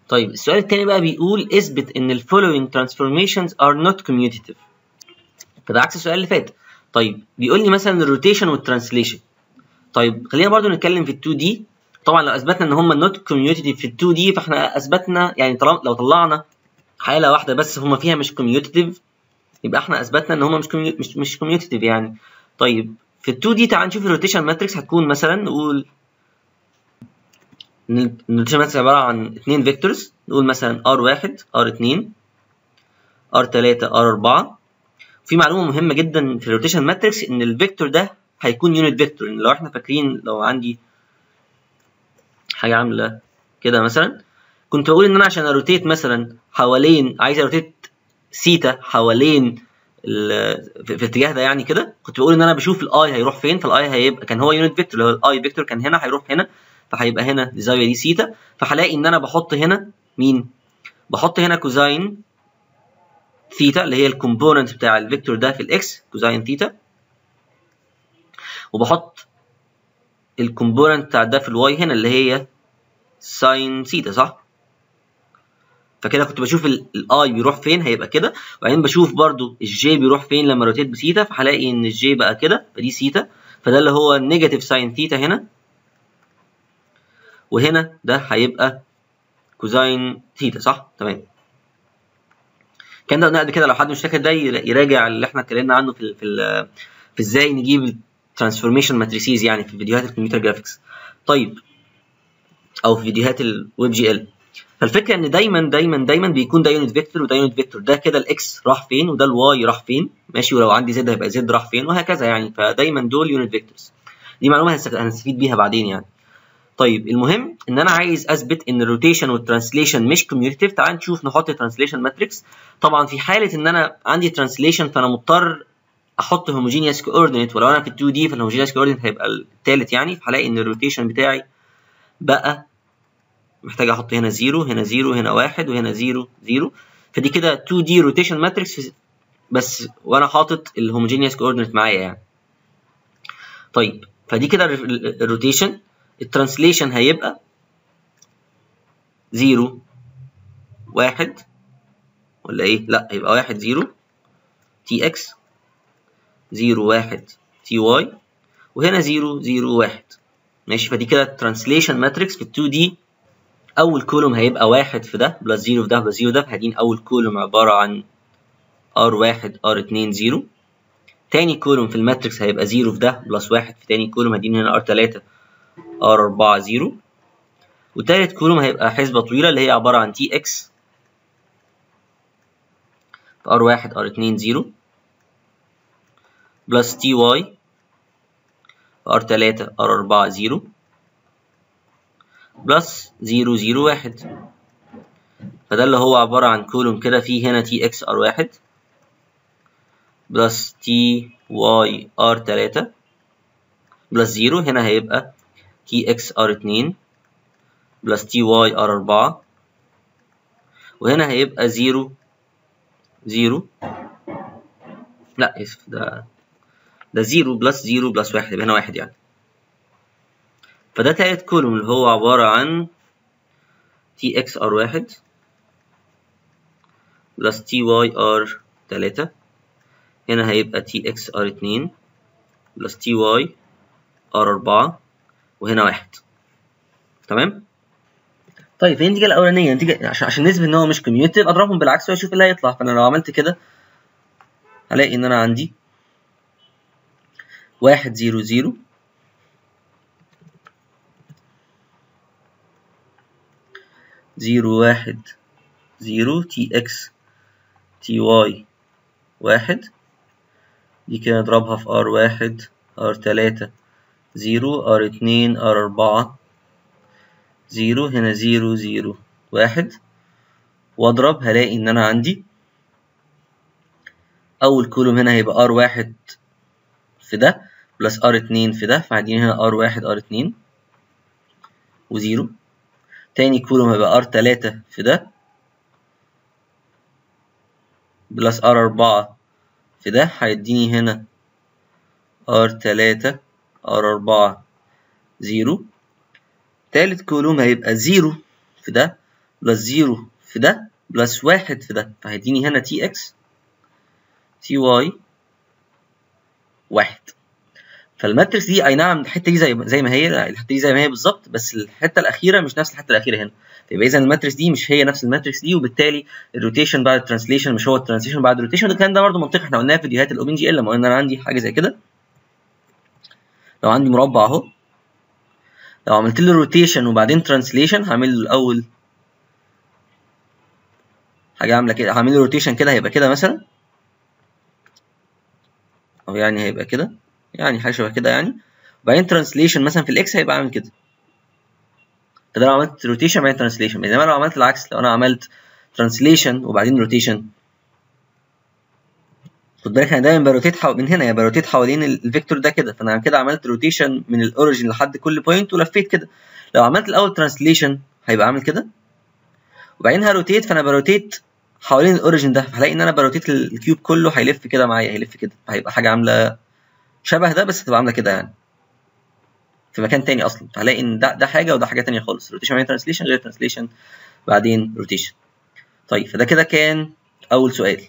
طيب السؤال التاني بقى بيقول اثبت ان ال following transformations are not commutative فده عكس السؤال اللي فات طيب بيقول لي مثلا الروتيشن والترانسليشن طيب خلينا برضو نتكلم في ال 2 دي طبعا لو اثبتنا ان هم not commutative في ال 2 دي فاحنا اثبتنا يعني طالما لو طلعنا حاله واحده بس هم فيها مش commutative يبقى احنا اثبتنا ان هم مش commutative مش مش commutative يعني طيب في ال 2 دي تعال نشوف الروتيشن ماتريكس هتكون مثلا نقول ان الروتيشن ماتريكس عباره عن اثنين فيكتورز نقول مثلا R1 R2 R3 R4 في معلومه مهمه جدا في الروتيشن ماتريكس ان الفيكتور ده هيكون يونت فيكتور لو احنا فاكرين لو عندي حاجه عامله كده مثلا كنت بقول ان انا عشان اروتيت مثلا حوالين عايز اروتيت سيتا حوالين في الاتجاه ده يعني كده كنت بقول ان انا بشوف الاي هيروح فين فالاي هيبقى كان هو يونت فيكتور اللي هو الاي فيكتور كان هنا هيروح هنا فهيبقى هنا الزاويه دي سيتا فهلاقي ان انا بحط هنا مين بحط هنا كوزاين ثيتا اللي هي الكومبوننت بتاع الفيكتور ده في الاكس كوزاين ثيتا وبحط الكومبوننت بتاع ده في الواي هنا اللي هي ساين ثيتا صح فكده كنت بشوف الاي بيروح فين هيبقى كده وبعدين بشوف برضو الجي بيروح فين لما روتيت بثيتا فهلاقي ان الجي بقى كده فدي ثيتا فده اللي هو نيجاتيف ساين ثيتا هنا وهنا ده هيبقى كوزاين ثيتا صح تمام كان ده قبل كده لو حد مش فاكر ده يراجع اللي احنا اتكلمنا عنه في ال في ال في ازاي نجيب ترانسفورميشن ماتريسيز يعني في فيديوهات الكمبيوتر جرافيكس طيب او في فيديوهات الويب جي ال فالفكره ان دايما دايما دايما بيكون ده يونت فيكتور وده يونت فيكتور ده كده الاكس راح فين وده الواي راح فين ماشي ولو عندي زد هيبقى زد راح فين وهكذا يعني فدايما دول يونت فيكتورز دي معلومه هنستفيد بيها بعدين يعني طيب المهم ان انا عايز اثبت ان الروتيشن والترانسليشن مش كوميوتيف تعال نشوف نحط ترانسليشن ماتريكس طبعا في حاله ان انا عندي ترانسليشن فانا مضطر احط هوموجينيوس كوردينيت ولو انا في ال 2 دي فالهوموجينيوس كوردينيت هيبقى الثالث يعني فهلاقي ان الروتيشن بتاعي بقى محتاج احط هنا 0 هنا 0 هنا 1 وهنا 0 0 فدي كده 2 دي روتيشن ماتريكس بس وانا حاطط الهوموجينيوس كوردينيت معايا يعني طيب فدي كده الروتيشن الترانسليشن هيبقى 0 1 ولا ايه؟ لا هيبقى 1 0 تي اكس 0 1 تي واي وهنا 0 0 1 ماشي فدي كده الترانسليشن ماتريكس في ال 2 دي اول كولوم هيبقى 1 في ده بلس 0 في ده بلس 0 ده فهدين اول كولوم عباره عن R1 R2 0 تاني كولوم في الماتريكس هيبقى 0 في ده بلس 1 في تاني كولوم هدين هنا R3 R4 0 وتالت كولوم هيبقى حسبة طويلة اللي هي عبارة عن TX R1 R2 0 بلس TY R3 R4 0 بلس 0 0 1 فده اللي هو عبارة عن كولوم كده فيه هنا TX R1 بلس TY R3 بلس 0 هنا هيبقى TX R2 بلس TY R4 وهنا هيبقى 0 0 لا اسف ده ده 0 بلس 0 بلس 1 يبقى هنا 1 يعني فده تالت كولوم اللي هو عبارة عن TX R1 بلس TY R3 هنا هيبقى TX R2 بلس TY R4 وهنا واحد تمام طيب هي النتيجة الأولانية نتيجة عشان عشان نثبت إن هو مش كوميوتيف أضربهم بالعكس وأشوف إيه اللي هيطلع فأنا لو عملت كده هلاقي إن أنا عندي واحد زيرو زيرو زيرو واحد زيرو تي إكس تي واي واحد دي كده نضربها في ار واحد ار تلاتة زيرو ار اتنين ار أربعة زيرو هنا زيرو زيرو واحد واضرب هلاقي ان انا عندي اول كولوم هنا هيبقى ار واحد في ده بلس ار اتنين في ده فعندي هنا ار واحد ار اتنين وزيرو تاني كولوم هيبقى ار تلاتة في ده بلس ار أربعة في ده هيديني هنا ار تلاتة ار أربعة زيرو تالت كولوم هيبقى زيرو في ده بلس 0 في ده بلس 1 في ده فهيديني هنا تي اكس تي واي 1 فالماتريكس دي اي نعم الحته دي زي زي ما هي الحته دي زي ما هي بالظبط بس الحته الاخيره مش نفس الحته الاخيره هنا يبقى اذا الماتريكس دي مش هي نفس الماتريكس دي وبالتالي الروتيشن بعد الترانسليشن مش هو الترانسليشن بعد الروتيشن الكلام ده برضه منطقي احنا قلناها في فيديوهات الاوبن جي ال لما قلنا انا عندي حاجه زي كده لو عندي مربع اهو لو عملت له روتيشن وبعدين ترانسليشن هعمل له الاول حاجه عامله كده هعمل له روتيشن كده هيبقى كده مثلا او يعني هيبقى كده يعني حاجه شبه كده يعني وبعدين ترانسليشن مثلا في الاكس هيبقى عامل كده فده لو عملت روتيشن بعدين ترانسليشن انما لو عملت العكس لو انا عملت ترانسليشن وبعدين روتيشن خد بالك انا دايما بروتيت حو... من هنا يعني بروتيت حوالين الفيكتور ده كده فانا كده عملت روتيشن من الاوريجن لحد كل بوينت ولفيت كده لو عملت الاول ترانسليشن هيبقى عامل كده وبعدين هروتيت فانا بروتيت حوالين الاوريجن ده فهلاقي ان انا بروتيت الكيوب كله هيلف كده معايا هيلف كده فهيبقى حاجه عامله شبه ده بس هتبقى عامله كده يعني في مكان تاني اصلا فهلاقي ان ده ده حاجه وده حاجه تانيه خالص روتيشن بعدين ترانسليشن غير ترانسليشن بعدين روتيشن طيب فده كده كان اول سؤال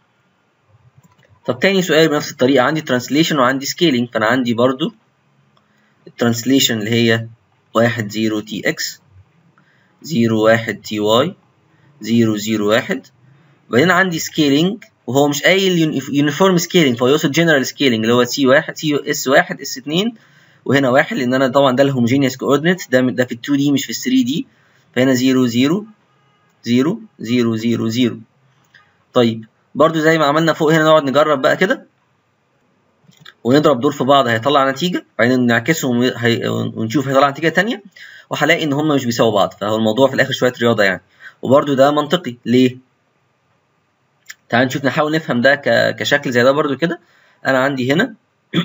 طب تاني سؤال بنفس الطريقه عندي ترانسليشن وعندي سكيلينج فانا عندي برضو الترانسليشن اللي هي 1 0 تي اكس 0 1 تي واي 0 0 1 وبعدين عندي سكيلينج وهو مش قايل يونيفورم سكيلينج فهو يقصد جنرال سكيلينج اللي هو سي 1 سي اس 1 اس 2 وهنا 1 لان انا طبعا ده الهوموجينيوس كوردينيت ده ده في ال 2 دي مش في ال 3 دي فهنا 0 0 0 0 0 0 طيب برضو زي ما عملنا فوق هنا نقعد نجرب بقى كده ونضرب دول في بعض هيطلع نتيجة بعدين نعكسهم هي... ونشوف هيطلع نتيجة تانية وهلاقي إن هما مش بيساووا بعض فهو الموضوع في الآخر شوية رياضة يعني وبرضو ده منطقي ليه؟ تعال نشوف نحاول نفهم ده ك... كشكل زي ده برضو كده أنا عندي هنا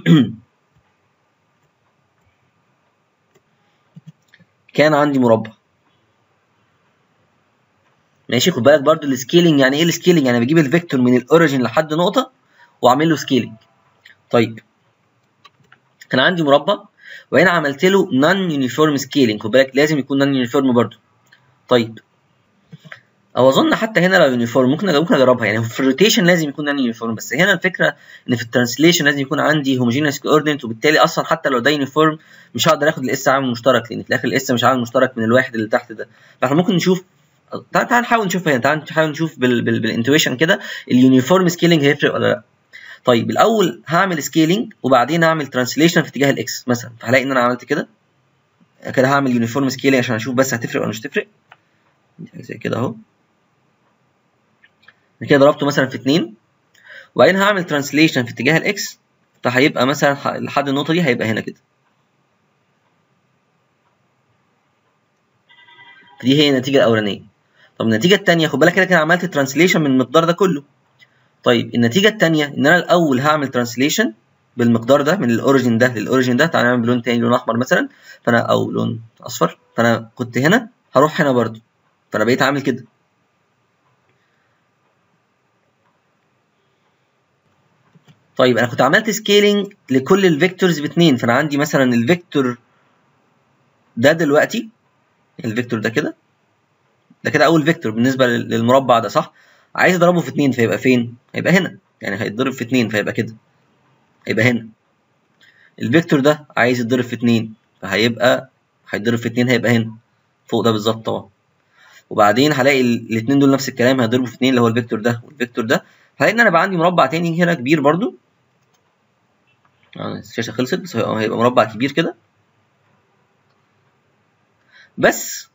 كان عندي مربع ماشي خد بالك برضو السكيلينج يعني ايه السكيلينج يعني بجيب الفيكتور من الاوريجن لحد نقطه واعمل له سكيلينج طيب كان عندي مربع وهنا عملت له نون يونيفورم سكيلينج خد بالك لازم يكون نون يونيفورم برضو طيب او اظن حتى هنا لو يونيفورم ممكن ممكن اجربها يعني في الروتيشن لازم يكون نون يونيفورم بس هنا الفكره ان في الترانسليشن لازم يكون عندي هوموجينيوس كوردينيت وبالتالي اصلا حتى لو ده يونيفورم مش هقدر اخد الاس عامل مشترك لان في الاخر الاس مش عامل مشترك من الواحد اللي تحت ده فاحنا ممكن نشوف تعال تعال نحاول نشوف هنا تعال نحاول نشوف بال بال بالانتويشن كده اليونيفورم سكيلينج هيفرق ولا لا طيب الاول هعمل سكيلينج وبعدين هعمل ترانسليشن في اتجاه الاكس مثلا فهلاقي ان انا عملت كده كده هعمل يونيفورم سكيلينج عشان اشوف بس هتفرق ولا مش هتفرق زي كده اهو كده ضربته مثلا في 2 وبعدين هعمل ترانسليشن في اتجاه الاكس فهيبقى مثلا لحد النقطه دي هيبقى هنا كده دي هي النتيجه الاولانيه طب النتيجه الثانيه خد بالك كده كده عملت ترانسليشن من المقدار ده كله طيب النتيجه الثانيه ان انا الاول هعمل ترانسليشن بالمقدار ده من الاوريجن ده للاوريجن ده تعالى نعمل بلون تاني لون احمر مثلا فانا او لون اصفر فانا كنت هنا هروح هنا برضو فانا بقيت عامل كده طيب انا كنت عملت سكيلينج لكل الفيكتورز باتنين فانا عندي مثلا الفيكتور ده دلوقتي الفيكتور ده كده ده كده اول فيكتور بالنسبه للمربع ده صح عايز اضربه في اتنين فيبقى فين هيبقى هنا يعني هيتضرب في اتنين فيبقى كده هيبقى هنا الفيكتور ده عايز يتضرب في اتنين فهيبقى هيتضرب في اتنين هيبقى هنا فوق ده بالظبط طبعا وبعدين هلاقي الاتنين دول نفس الكلام هيضربوا في اتنين اللي هو الفيكتور ده والفيكتور ده هلاقي ان انا بقى عندي مربع تاني هنا كبير برضو الشاشه خلصت بس هيبقى مربع كبير كده بس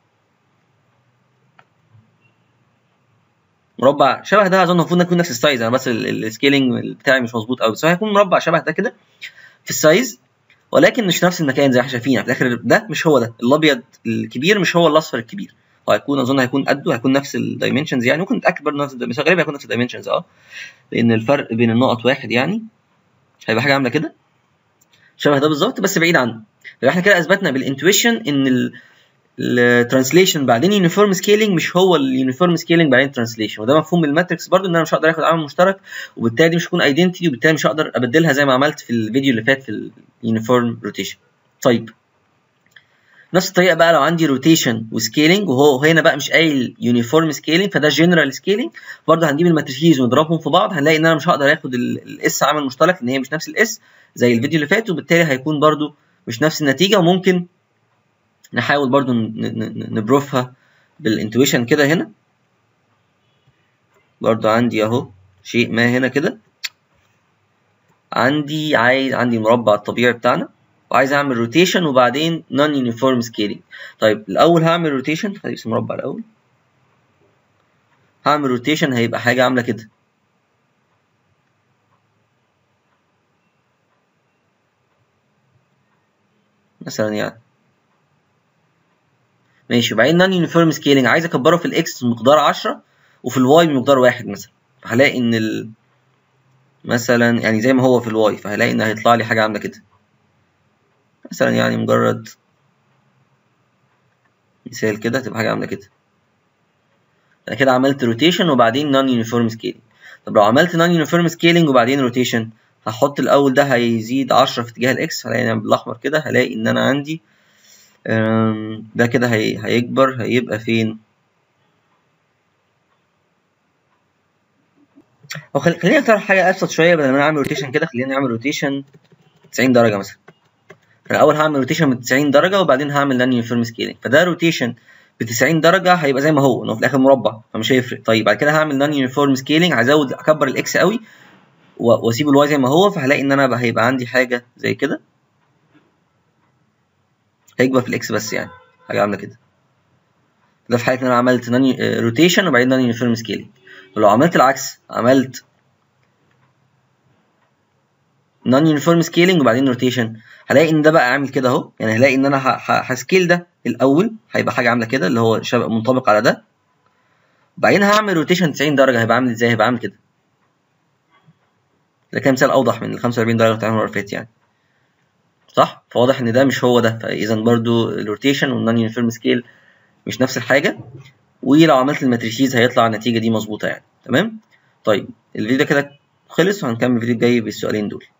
مربع شبه ده اظن المفروض يكون نفس السايز انا بس السكيلنج بتاعي مش مظبوط قوي بس هو هيكون مربع شبه ده كده في السايز ولكن مش نفس المكان زي ما احنا شايفين في الاخر ده مش هو ده الابيض الكبير مش هو الاصفر الكبير هو هيكون اظن هيكون قده هيكون نفس الدايمنشنز يعني ممكن نتاكد برضه نفس بس غالبا هيكون نفس الدايمنشنز اه لان الفرق بين النقط واحد يعني هيبقى حاجه عامله كده شبه ده بالظبط بس بعيد عنه يبقى احنا كده اثبتنا بالانتويشن ان الترانسليشن بعدين يونيفورم سكيلينج مش هو اليونيفورم سكيلينج بعدين ترانسليشن وده مفهوم الماتريكس برضو ان انا مش هقدر اخد عامل مشترك وبالتالي دي مش هتكون ايدنتيتي وبالتالي مش هقدر ابدلها زي ما عملت في الفيديو اللي فات في اليونيفورم روتيشن طيب نفس الطريقه بقى لو عندي روتيشن وسكيلينج وهو هنا بقى مش قايل يونيفورم سكيلينج فده جنرال سكيلينج برضه هنجيب الماتريسيز ونضربهم في بعض هنلاقي ان انا مش هقدر اخد الاس عامل مشترك لان هي مش نفس الاس زي الفيديو اللي فات وبالتالي هيكون برضه مش نفس النتيجه وممكن نحاول برضه نبروفها بالانتويشن كده هنا برضه عندي اهو شيء ما هنا كده عندي عايز عندي المربع الطبيعي بتاعنا وعايز اعمل روتيشن وبعدين نون يونيفورم سكيلينج طيب الاول هعمل روتيشن خلي اسم مربع الاول هعمل روتيشن هيبقى حاجه عامله كده مثلا يعني ماشي وبعدين نون يونيفورم سكيلينج عايز اكبره في الاكس بمقدار 10 وفي الواي بمقدار واحد مثلا فهلاقي ان ال مثلا يعني زي ما هو في الواي فهلاقي ان هيطلع لي حاجه عامله كده مثلا يعني مجرد مثال كده تبقى حاجه عامله كده انا كده عملت روتيشن وبعدين نون يونيفورم سكيلينج طب لو عملت نون يونيفورم سكيلينج وبعدين روتيشن هحط الاول ده هيزيد 10 في اتجاه الاكس هلاقي بالاحمر كده هلاقي ان انا عندي ده كده هي هيكبر هيبقى فين او خلينا نختار حاجه ابسط شويه بدل ما نعمل روتيشن كده خلينا نعمل روتيشن 90 درجه مثلا انا الاول هعمل روتيشن ب 90 درجه وبعدين هعمل نون يونيفورم سكيلينج فده روتيشن ب 90 درجه هيبقى زي ما هو انه في الاخر مربع فمش هيفرق طيب بعد كده هعمل نون يونيفورم سكيلينج هزود اكبر الاكس قوي واسيب الواي زي ما هو فهلاقي ان انا هيبقى عندي حاجه زي كده هيكبر في الاكس بس يعني حاجه عامله كده ده في حاله ان انا عملت نون روتيشن وبعدين نون يونيفورم سكيلينج ولو عملت العكس عملت نون يونيفورم سكيلينج وبعدين روتيشن هلاقي ان ده بقى عامل كده اهو يعني هلاقي ان انا هسكيل ده الاول هيبقى حاجه عامله كده اللي هو شبه منطبق على ده بعدين هعمل روتيشن 90 درجه هيبقى عامل ازاي هيبقى عامل كده ده كان مثال اوضح من ال 45 درجه بتاع المره اللي يعني صح فواضح ان ده مش هو ده فاذا برضو الروتيشن والنون يونيفورم سكيل مش نفس الحاجه ولو عملت الماتريسيز هيطلع النتيجه دي مظبوطه يعني تمام طيب الفيديو ده كده خلص وهنكمل الفيديو الجاي بالسؤالين دول